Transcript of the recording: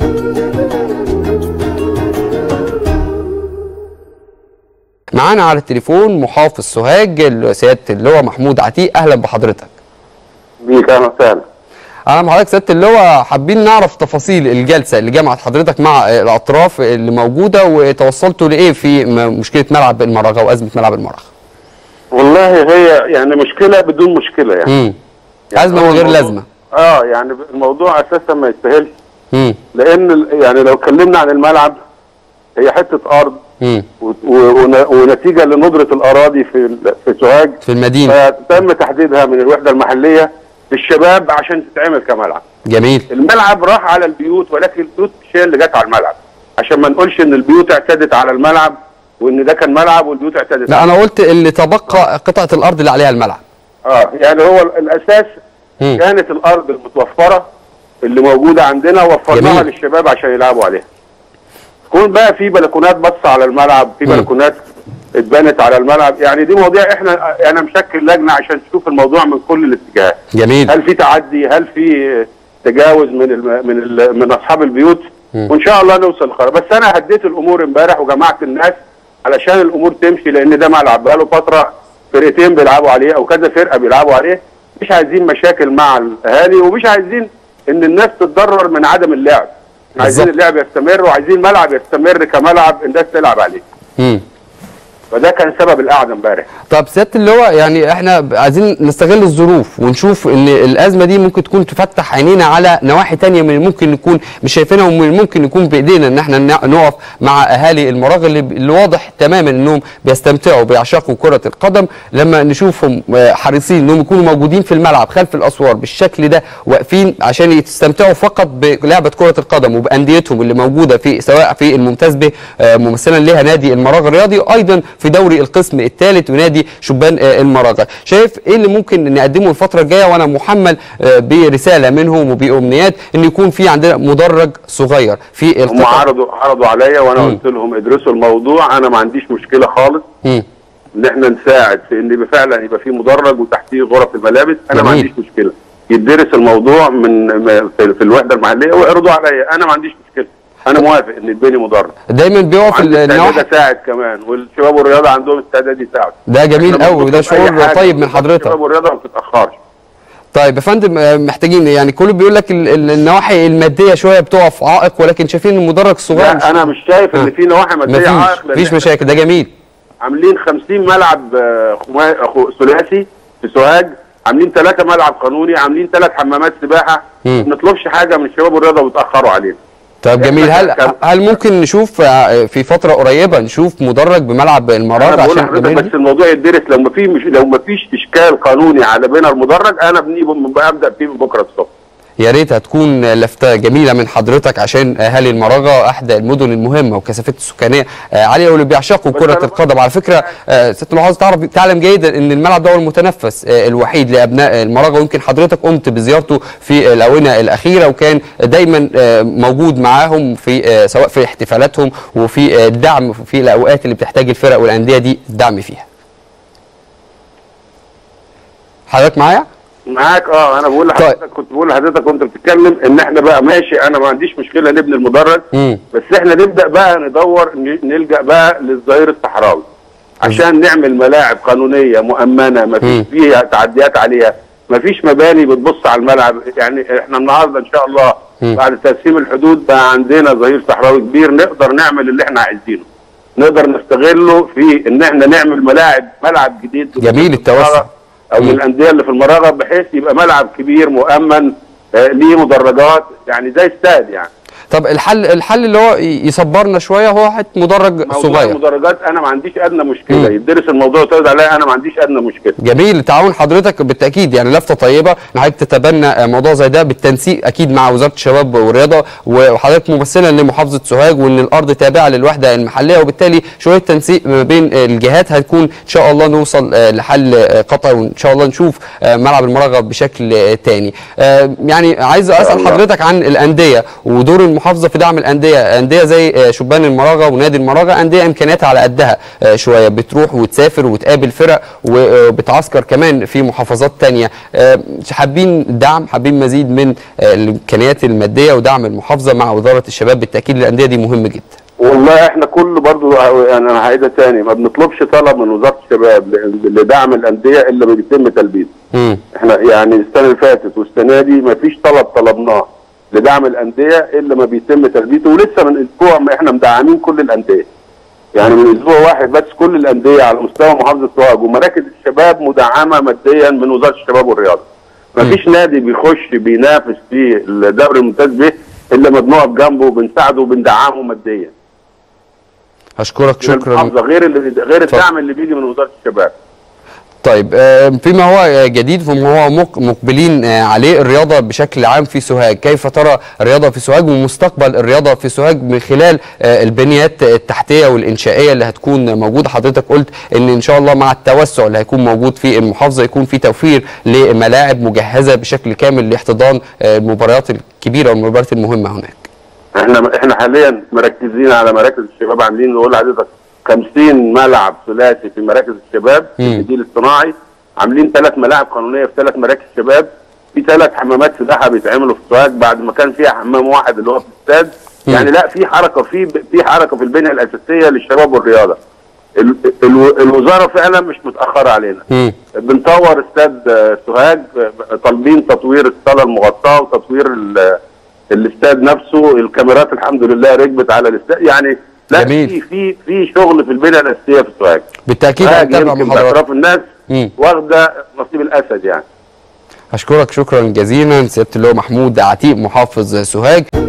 معانا على التليفون محافظ سوهاج سياده اللواء محمود عتيق اهلا بحضرتك بيك اهلا وسهلا انا مع حضرتك سياده اللواء حابين نعرف تفاصيل الجلسه اللي جمعت حضرتك مع الاطراف اللي موجوده وتوصلتوا لايه في م- مشكله ملعب المراغه وازمه ملعب المراغه والله هي يعني مشكله بدون مشكله يعني, امم يعني ازمه هو من غير الموضوع- لازمه اه يعني الموضوع اساسا ما يستاهلش امم لان ال- يعني لو اتكلمنا عن الملعب هي حته ارض امم و- و- ون- ونتيجه لندره الاراضي في ال- في سوهاج في المدينه فتم تحديدها من الوحده المحليه للشباب عشان تتعمل كملعب جميل الملعب راح على البيوت ولكن البيوت مش هي اللي جت على الملعب عشان ما نقولش ان البيوت اعتدت على الملعب وان ده كان ملعب والبيوت اعتدت لا انا قلت اللي تبقى قطعه الارض اللي عليها الملعب اه يعني هو ال- الاساس مم. كانت الارض المتوفره اللي موجوده عندنا وفرناها جميل. للشباب عشان يلعبوا عليها. كون بقى في بلكونات بص على الملعب، في مم. بلكونات اتبنت على الملعب، يعني دي مواضيع احنا انا مشكل لجنه عشان تشوف الموضوع من كل الاتجاهات. جميل هل في تعدي؟ هل في تجاوز من الم... من ال... من اصحاب البيوت؟ مم. وان شاء الله نوصل لقرار، بس انا هديت الامور امبارح وجمعت الناس علشان الامور تمشي لان ده ملعب بقاله فتره فرقتين بيلعبوا عليه او كذا فرقه بيلعبوا عليه مش عايزين مشاكل مع الاهالي ومش عايزين ان الناس تتضرر من عدم اللعب عايزين بالظبط. اللعب يستمر وعايزين ملعب يستمر كملعب الناس تلعب عليه امم فده كان سبب القعده امبارح طب سياده اللواء يعني احنا ب- عايزين نستغل الظروف ونشوف ان الازمه دي ممكن تكون تفتح عينينا على نواحي تانية من اللي ممكن نكون مش شايفينها ومن اللي ممكن يكون بايدينا ان احنا نع- نقف مع اهالي المراغ اللي, ب- اللي واضح تماما انهم بيستمتعوا بيعشقوا كره القدم لما نشوفهم آه، حريصين انهم يكونوا موجودين في الملعب خلف الاسوار بالشكل ده واقفين عشان يستمتعوا فقط بلعبه كره القدم وبانديتهم اللي موجوده في سواء في الممتاز به آه، ممثلا لها نادي المراغ الرياضي ايضا في دوري القسم الثالث ونادي شبان آه، المراغه شايف ايه اللي ممكن نقدمه الفتره الجايه وانا محمل آه، برساله منهم وبامنيات ان يكون في عندنا مدرج صغير في هم القطع عرضوا عرضوا عليا وانا مم. قلت لهم ادرسوا الموضوع انا ما عنديش مشكله خالص مم. ان احنا نساعد في ان يبقى فعلا يبقى في مدرج وتحتيه غرف الملابس انا ما جميل. عنديش مشكله يدرس الموضوع من م- في في الوحده المحليه ويعرضوا عليا انا ما عنديش مشكله انا موافق ان يتبني مدرج دايما بيقف وعندي النواحي استعداد اساعد كمان والشباب والرياضه عندهم استعداد يساعدوا ده جميل إحنا قوي وده بنطلب أي شعور حاجة طيب من الشباب حضرتك والرياضه ما بتتاخرش طيب يا فندم آه، محتاجين يعني كله بيقول لك ال- ال- النواحي الماديه شويه بتقف عائق ولكن شايفين المدرج صغير لا انا مش شايف آه. ان في نواحي ماديه مفيش عائق لأن مفيش إحنا مشاكل ده جميل عاملين 50 ملعب آه، خما- خو- ثلاثي في سوهاج عاملين ثلاثة ملعب قانوني عاملين ثلاث حمامات سباحة مم. ما بنطلبش حاجة من الشباب والرياضة وبيتأخروا علينا طيب جميل هل كان- هل ممكن نشوف آه، في فتره قريبه نشوف مدرج بملعب انا المراغ بقول عشان لحضرتك الجماهير بس دي؟ الموضوع يدرس لو ما في مش لو ما فيش اشكال قانوني على بنا المدرج انا بني ابدا فيه من بكره الصبح يا ريت هتكون لفته جميله من حضرتك عشان اهالي المراغه احدى المدن المهمه وكثافات السكانيه آه، عاليه واللي بيعشقوا بس كره أنا القدم على فكره آه، ست المحافظ تعرف تعلم جيدا ان الملعب ده هو المتنفس آه، الوحيد لابناء المراغه ويمكن حضرتك قمت بزيارته في الاونه الاخيره وكان دايما آه، موجود معاهم في آه، سواء في احتفالاتهم وفي آه، الدعم في الاوقات اللي بتحتاج الفرق والانديه دي الدعم فيها. حضرتك معايا؟ معاك اه انا بقول لحضرتك كنت بقول لحضرتك وانت بتتكلم ان احنا بقى ماشي انا ما عنديش مشكله نبني المدرج مم. بس احنا نبدا بقى ندور ن- نلجا بقى للظهير الصحراوي عشان نعمل ملاعب قانونيه مؤمنه ما مم. فيش فيها تعديات عليها ما فيش مباني بتبص على الملعب يعني احنا النهارده ان شاء الله مم. بعد تقسيم الحدود بقى عندنا ظهير صحراوي كبير نقدر نعمل اللي احنا عايزينه نقدر نستغله في ان احنا نعمل ملاعب ملعب جديد جميل التوسع. او مم. من الانديه اللي في المراغه بحيث يبقى ملعب كبير مؤمن آه، ليه مدرجات يعني زي استاد يعني طب الحل الحل اللي هو ي- يصبرنا شويه هو حته مدرج موضوع صغير المدرجات انا ما عنديش ادنى مم. مشكله يدرس الموضوع وتعرض عليا انا ما عنديش ادنى مشكله جميل تعاون حضرتك بالتاكيد يعني لفته طيبه ان حضرتك تتبنى آه، موضوع زي ده بالتنسيق اكيد مع وزاره الشباب والرياضه وحضرتك ممثلا لمحافظه سوهاج وان الارض تابعه للوحده المحليه وبالتالي شويه تنسيق ما بين آه، الجهات هنكون ان شاء الله نوصل آه، لحل آه، قطعي وان شاء الله نشوف آه، ملعب المراغه بشكل آه، تاني آه، يعني عايز اسال الله. حضرتك عن الانديه ودور المحافظه في دعم الانديه انديه زي آه، شبان المراغه ونادي المراغه انديه امكانياتها على قدها آه، شويه بتروح وتسافر وتقابل فرق وبتعسكر كمان في محافظات تانية آه، حابين دعم حابين مزيد من آه، الامكانيات الماديه ودعم المحافظه مع وزاره الشباب بالتاكيد الانديه دي مهم جدا والله احنا كل برضو يعني انا هعيدها تاني ما بنطلبش طلب من وزاره الشباب ل- لدعم الانديه الا ما بيتم تلبيته مم. احنا يعني السنه اللي فاتت والسنه دي ما فيش طلب طلبناه لدعم الانديه الا ما بيتم تلبيته ولسه من اسبوع ما احنا مدعمين كل الانديه يعني من اسبوع واحد بس كل الانديه على مستوى محافظه سوهاج ومراكز الشباب مدعمه ماديا من وزاره الشباب والرياضه ما فيش نادي بيخش بينافس في الدوري الممتاز به الا ما بنقف جنبه وبنساعده وبندعمه ماديا اشكرك شكرا المحافظه غير اللي غير اتفضل. الدعم اللي بيجي من وزاره الشباب طيب آه، فيما هو جديد فيما هو مق- مقبلين آه، عليه الرياضه بشكل عام في سوهاج كيف ترى الرياضه في سوهاج ومستقبل الرياضه في سوهاج من خلال آه، البنيات التحتيه والانشائيه اللي هتكون موجوده حضرتك قلت ان ان شاء الله مع التوسع اللي هيكون موجود في المحافظه يكون في توفير لملاعب مجهزه بشكل كامل لاحتضان آه، المباريات الكبيره والمباريات المهمه هناك احنا احنا حاليا مركزين على مراكز الشباب عاملين نقول لحضرتك 50 ملعب ثلاثي في مراكز الشباب في مم. الجيل الصناعي عاملين ثلاث ملاعب قانونيه في ثلاث مراكز شباب في ثلاث حمامات سباحه بيتعملوا في سوهاج بعد ما كان فيها حمام واحد اللي هو في الاستاد مم. يعني لا في حركه في في حركه في البنيه الاساسيه للشباب والرياضه ال- ال- الوزاره فعلا مش متاخره علينا مم. بنطور استاد آه، سوهاج آه، طالبين تطوير الصاله المغطاه وتطوير ال- الاستاد نفسه الكاميرات الحمد لله ركبت على الاستاد يعني لا جميل. في في في شغل في البنيه الاساسيه في سوهاج بالتاكيد سوهاج هنتابع يمكن مع حضرتك باعتراف الناس مم. واخده نصيب الاسد يعني اشكرك شكرا جزيلا سياده اللواء محمود عتيق محافظ سوهاج